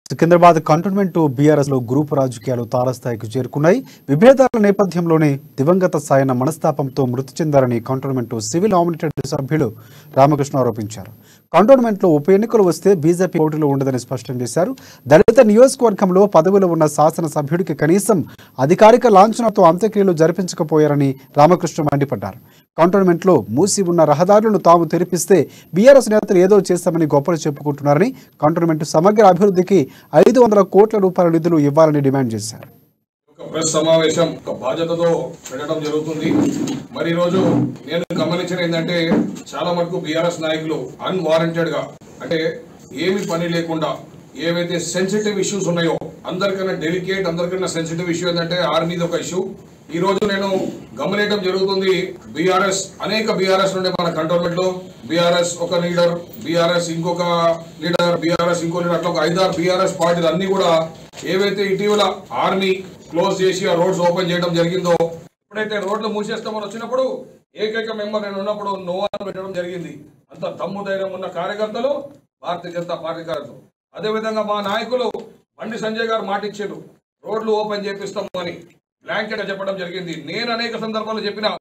Secunderabad cantonment BRS లో group రాజకీయాలు తారస్థాయికి చేరుకున్నాయి విభేదాల నేపథ్యంలోనే దివంగత సాయన మనస్తాపంతో మృతి చెందారని కంటోన్మెంట్ సివిల్ నామినేటెడ్ సభ్యులు రామకృష్ణ ఆరోపించారు కంటోన్మెంట్ లో ఉప ఎన్నికలు వస్తే బీజేపీ పోటీలో ఉండదని స్పష్టం చేశారు దళిత నియోజకవర్గంలో పదవిలో ఉన్న శాసన సభ్యుడికి కనీసం అధికారిక లాంఛనంతో అంత్యక్రియలు జరిపించకపోయారని రామకృష్ణ మండిపడ్డారు కంటోన్మెంట్ లో మూసి ఉన్న రహదారులను తాము తెరిపిస్తే బీఆర్ఎస్ నేతలు ఏదో చేస్తామని గొప్పలు చెప్పుకుంటున్నారని కంటోన్మెంట్ సమగ్ర అభివృద్ధికి ఐదు వందల కోట్ల రూపాయల నిధులు ఇవ్వాలని డిమాండ్ చేశారు ఒక ప్రెస్ సమావేశం ఒక బాధ్యతతో పెట్టడం జరుగుతుంది మరి ఈరోజు నేను గమనించిన ఏంటంటే చాలా మటుకు బీఆర్ఎస్ నాయకులు అన్వారంటెడ్ గా అంటే ఏమి పని లేకుండా ఏవైతే సెన్సిటివ్ ఇష్యూస్ ఉన్నాయో అందరికన్నా డెలికేట్ అందరికన్నా సెన్సిటివ్ ఇష్యూ ఏంటంటే ఆర్మీది ఒక ఇష్యూ ఈ రోజు నేను గమనించడం జరుగుతుంది బీఆర్ఎస్ అనేక బీఆర్ఎస్ నుండి మన కంటోన్మెంట్ లో బీఆర్ఎస్ ఒక లీడర్ బీఆర్ఎస్ ఇంకొక లీడర్ బీఆర్ఎస్ ఇంకో లీడర్ అట్లా ఒక ఐదారు బీఆర్ఎస్ పార్టీలు అన్ని కూడా ఏవైతే ఇటీవల ఆర్మీ క్లోజ్ చేసి ఆ రోడ్స్ ఓపెన్ చేయడం జరిగిందో ఎప్పుడైతే రోడ్లు మూసేస్తామని వచ్చినప్పుడు ఏకైక మెంబర్ నేను ఉన్నప్పుడు నో అని పెట్టడం జరిగింది అంత దమ్ము ధైర్యం ఉన్న కార్యకర్తలు భారతీయ జనతా పార్టీ కార్యకర్తలు అదేవిధంగా మా నాయకులు బండి సంజయ్ గారు మాట ఇచ్చారు రోడ్లు ఓపెన్ చేపిస్తాము అని బ్లాంకెట్ చెప్పడం జరిగింది నేను అనేక సందర్భాల్లో చెప్పిన